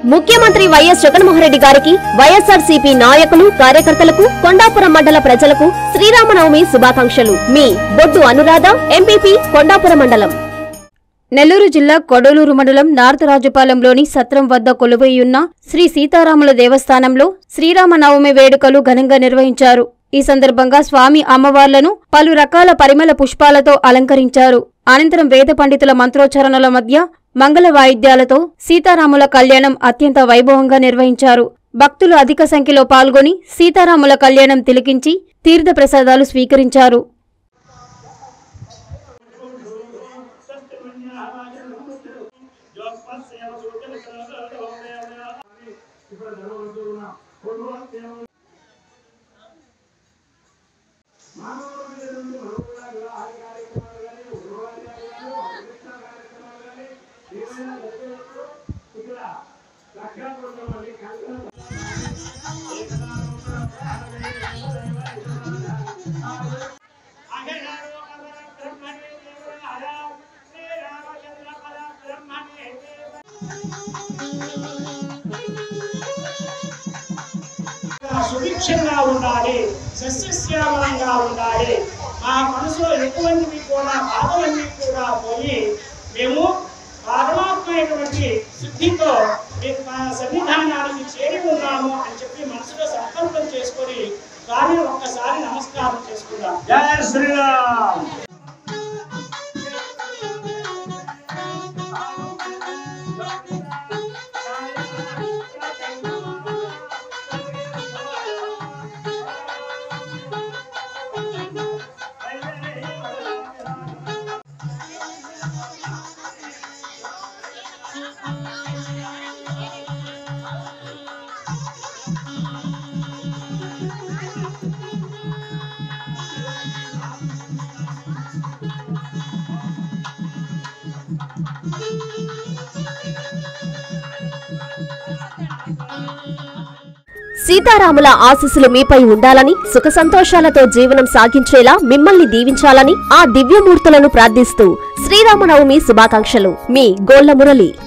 ముఖ్యమంత్రి వైఎస్ జగన్మోహన్ గారికి వైఎస్ఆర్ నాయకులు కార్యకర్తలకు కొండాపురం మండల ప్రజలకు శ్రీరామనవమి శుభాకాంక్షలు మీ బొడ్డు అనురాధ ఎంపీపీ కొండాపురం మండలం నెల్లూరు జిల్లా కొడలూరు మండలం నార్త్ రాజుపాలెంలోని సత్రం వద్ద కొలువైయున్న శ్రీ సీతారాముల దేవస్థానంలో శ్రీరామనవమి వేడుకలు ఘనంగా నిర్వహించారు ఈ సందర్భంగా స్వామి అమ్మవార్లను పలు రకాల పరిమళ పుష్పాలతో అలంకరించారు అనంతరం వేద పండితుల మంత్రోచ్చారణల మధ్య మంగళ వాయిద్యాలతో సీతారాముల కళ్యాణం అత్యంత వైభవంగా నిర్వహించారు భక్తులు అధిక సంఖ్యలో పాల్గొని సీతారాముల కళ్యాణం తిలకించి తీర్థ ప్రసాదాలు స్వీకరించారు సుభిక్షంగా ఉండాలి సస్యశ్యామలంగా ఉండాలి మా మనసులో ఎటువంటివి కూడా బాధలన్నీ కూడా పోయి మేము పరమాత్మ అయినటువంటి శుద్ధితో మేము మా సన్నిధానానికి చేరి ఉన్నాము అని చెప్పి మనసులో సంకల్పం చేసుకొని కానీ ఒక్కసారి నమస్కారం చేసుకుందాం జయ శ్రీరామ్ సీతారాముల ఆశీస్సులు మీపై ఉండాలని సుఖ సంతోషాలతో జీవనం సాగించేలా మిమ్మల్ని దీవించాలని ఆ దివ్యమూర్తులను ప్రార్థిస్తూ శ్రీరామనవమి శుభాకాంక్షలు మీ గోళ్ల మురళి